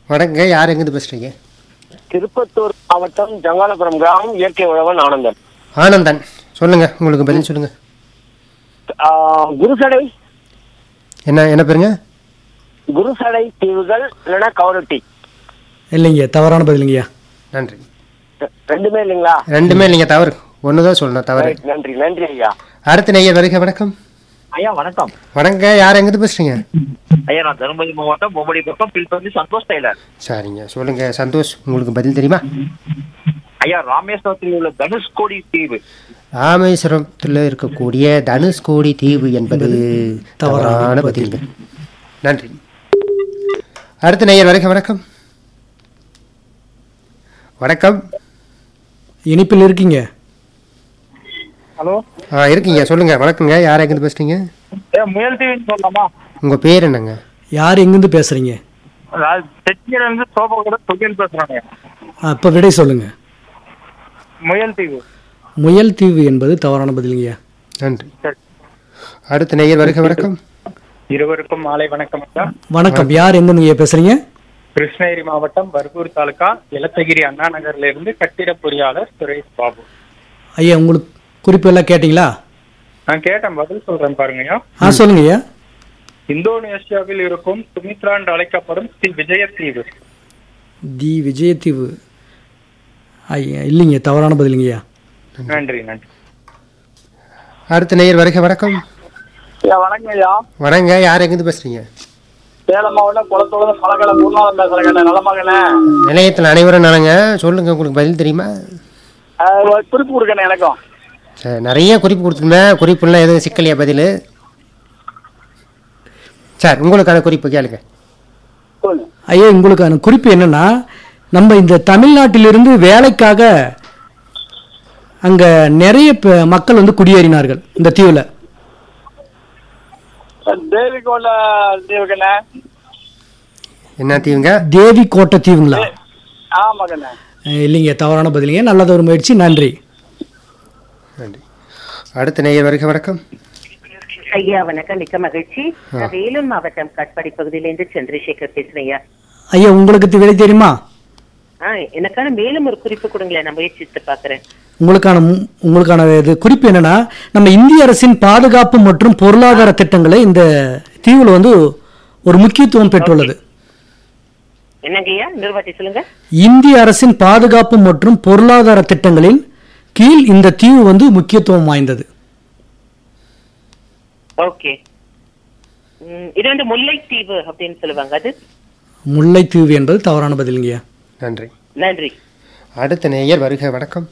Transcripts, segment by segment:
வணக்கங்க யார் எங்கேருந்து பேசுறீங்க திருப்பத்தூர் மாவட்டம் ஜங்காலபுரம் கிராமம் இயற்கை உழவன் ஆனந்தன் ஆனந்தன் சொல்லுங்க உங்களுக்கு பதில் சொல்லுங்க ஆஹ், குருசடை என்ன என்ன பேருங்க குருசடை தீவுகள் இல்லைன்னா கவரட்டி இல்லைங்க தவறான பதிலுங்கய்யா நன்றி ரெ- ரெண்டுமே இல்லைங்களா ரெண்டுமே இல்லைங்க தவறு ஒன்று தான் சொல்லணும் தவறு Right, நன்றி நன்றி ஐயா அடுத்த நெய்யர் வருக வணக்கம் ஐயா வணக்கம் வணங்க யார் எங்கேருந்து பேசுறீங்க ஐயா நான் தருமபுரி மாவட்டம் பொம்மடி பக்கம் பில்பந்தி சந்தோஷ் டெய்லர் சரிங்க சொல்லுங்க சந்தோஷ் உங்களுக்கு பதில் தெரியுமா ஐயா ராமேஸ்வரத்தில் உள்ள தனுஷ்கோடி தீவு ராமேஸ்வரத்தில் இருக்கக்கூடிய தனுஷ்கோடி தீவு என்பது தவறான பதில் நன்றி அடுத்த நேயர் வருக வணக்கம் வணக்கம் இனிப்பில் இருக்கீங்க ஹலோ ஆ இருக்கீங்க சொல்லுங்க வணக்கங்க யார் எங்கேருந்து பேசுறீங்க ஏ முயல் தீவுன்னு சொல்லலாமா உங்க பேர் என்னங்க யார் எங்கேருந்து பேசுறீங்க தெற்கில இருந்து சோபா கூட தொழில் பேசுறாங்க அப்போ விடை சொல்லுங்க முயல் தீவு முயல் தீவு என்பது தவறான பதிலுங்கய்யா நன்றி அடுத்த நேயர் வருக வணக்கம் இருவருக்கும் மாலை வணக்கம் ஐயா வணக்கம் யார் எங்கேருந்துங்க பேசுறீங்க கிருஷ்ணகிரி மாவட்டம் பர்கூர் தாலுகா எலத்தகிரி அண்ணா நகர்ல இருந்து கட்டிட பொறியாளர் சுரேஷ் பாபு ஐயா உங்களுக்கு குறிப்பு எல்லாம் கேட்டிங்களா நான் கேட்டேன் பதில் சொல்றேன் பாருங்க ஐயா ஆ சொல்லுங்க ஐயா இந்தோனேஷியாவில் இருக்கும் சுமித்ரா என்று அழைக்கப்படும் ஸ்ரீ விஜயத்தீவு தி விஜயத்தீவு ஐயா இல்லைங்க தவறான பதிலுங்கய்யா நன்றி நன்றி அடுத்த நேயர் வருக வணக்கம் ஐயா வணக்கம் ஐயா வணங்க யார் எங்கேருந்து பேசுறீங்க சேலம் மாவட்டம் குளத்தோட பழக்கடை குருநாதன் பேசுறேங்க நலமாகண்ணே நிலையத்தில் அனைவரும் நானுங்க சொல்லுங்க உங்களுக்கு பதில் தெரியுமா குறிப்பு கொடுக்கணும் எனக்கும் சரி நிறைய குறிப்பு கொடுத்துருந்தேன் குறிப்புலாம் எதுவும் சிக்கலையா பதில் சார் உங்களுக்கான குறிப்பு கேளுங்க சொல்லுங்க ஐயா உங்களுக்கான குறிப்பு என்னன்னா நம்ம இந்த தமிழ்நாட்டிலிருந்து வேலைக்காக அங்க நிறைய பே- மக்கள் வந்து குடியேறினார்கள் இந்த தீவுல தேவிகோல தீவுக்கண்ணே என்ன தீவுங்க தேவி கோட்டை தீவுங்களா ஆமாக்கண்ணே அஹ் இல்லைங்க தவறான பதிலுங்க நல்லது ஒரு முயற்சி நன்றி நன்றி அடுத்த நேயர் வருக வணக்கம் ஐயா வணக்கம் மிக்க மகிழ்ச்சி நான் வேலூர் மாவட்டம் காட்பாடி பகுதியிலேருந்து சந்திரசேகர் பேசுறேன் ஐயா ஐயா உங்களுக்கு தி- விடை தெரியுமா ஆ எனக்கான மேலும் ஒரு குறிப்பு கொடுங்களேன் நான் முயற்சித்து பாக்குறேன் உங்களுக்கான மு- உங்களுக்கான இது குறிப்பு என்னன்னா நம்ம இந்திய அரசின் பாதுகாப்பு மற்றும் பொருளாதார திட்டங்களை இந்த தீவுல வந்து ஒரு முக்கியத்துவம் பெற்றுள்ளது என்னங்க ஐயா நிர்வாகி சொல்லுங்க இந்திய அரசின் பாதுகாப்பு மற்றும் பொருளாதார திட்டங்களின் கீழ் இந்த தீவு வந்து முக்கியத்துவம் வாய்ந்தது ஓகே ம், இது வந்து முல்லைத்தீவு அப்படின்னு சொல்லுவாங்க அது முல்லைத்தீவு என்பது தவறான பதிலுங்கய்யா நன்றி நன்றி அடுத்த நேயர் வருக வணக்கம்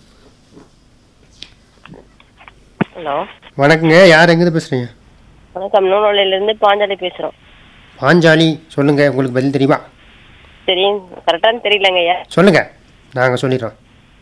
ஹலோ வணக்கங்க யார் எங்கேருந்து பேசுறீங்க வணக்கம் நூலோலையில இருந்து பாஞ்சாலி பேசுறோம் பாஞ்சாலி சொல்லுங்க உங்களுக்கு பதில் தெரியுமா தெரியும் கரெக்டான்னு தெரியலங்க ஐயா சொல்லுங்க நாங்கள் சொல்லிடுறோம்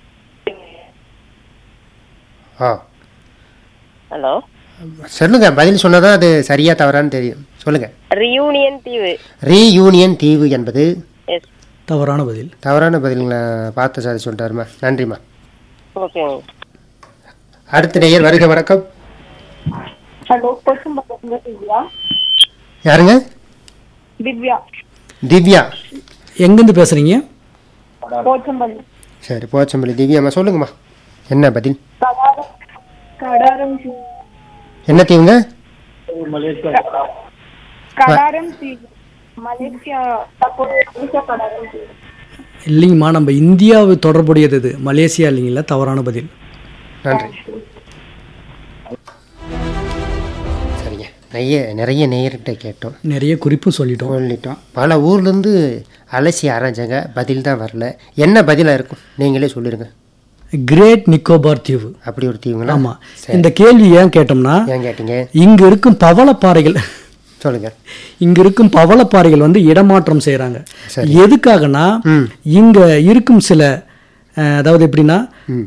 ஆ ஹலோ சொல்லுங்க பதில் சொன்னதான் அது சரியா தவறான்னு தெரியும் சொல்லுங்க ரியூனியன் தீவு ரீயூனியன் தீவு என்பது எஸ் தவறான பதில் தவறான பதில்களை பார்த்து சாதி சொல்லிட்டாருமா நன்றிம்மா ஓகேங்க அடுத்த நேயர் வருக வணக்கம் ஹலோ கொசும்பக்கம் திவ்யா யாருங்க திவ்யா திவ்யா எங்கிருந்து பேசுறீங்க போச்சம்பள்ளி சரி போச்சம்பள்ளி திவ்யாம்மா சொல்லுங்கம்மா என்ன பதில் கடாரம் கடாரம் தீவு என்ன தீவுங்க கடாரம் தீவு மலேசியா தற்போது மலேசியா கடாரம் தீவு இல்லைங்கம்மா நம்ம இந்தியாவு தொடர்புடையது இது மலேசியா இல்லைங்களா தவறான பதில் நன்றி சரிங்க நிறைய நிறைய நேயர்கிட்ட கேட்டோம் நிறைய குறிப்பும் சொல்லிட்டோம் சொல்லிட்டோம் பல ஊர்லேருந்து அலசி ஆராய்ச்சாங்க பதில் தான் வரல என்ன பதிலாக இருக்கும் நீங்களே சொல்லிடுங்க கிரேட் நிக்கோபார் தீவு அப்படி ஒரு தீவுங்களா ஆமா சரி. இந்த கேள்வி ஏன் கேட்டோம்னா ஏன் கேட்டீங்க இங்க இருக்கும் பவளப்பாறைகள் சொல்லுங்க இங்க இருக்கும் பவளப்பாறைகள் வந்து இடமாற்றம் செய்யறாங்க சரி. எதுக்காகனா ம். இங்க இருக்கும் சில அஹ், அதாவது எப்படின்னா ம்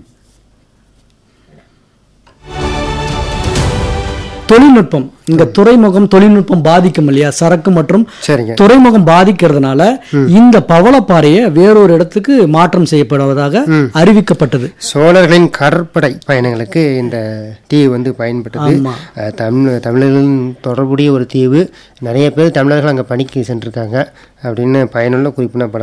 தொழில்நுட்பம் இங்க துறைமுகம் தொழில்நுட்பம் பாதிக்கும் இல்லையா சரக்கு மற்றும் சரிங்க துறைமுகம் பாதிக்கிறதுனால இந்த பவளப்பாறையை வேறொரு இடத்துக்கு மாற்றம் செய்யப்படுவதாக அறிவிக்கப்பட்டது சோழர்களின் கடற்படை பயணங்களுக்கு இந்த தீவு வந்து பயன்பட்டது ஆமா. அஹ், தமிழ் தமிழர்களின் தொடர்புடைய ஒரு தீவு நிறைய பேர் தமிழர்கள் அங்கே பணிக்கு சென்றிருக்காங்க அப்படின்னு பயனுள்ள குறிப்பு நான் பல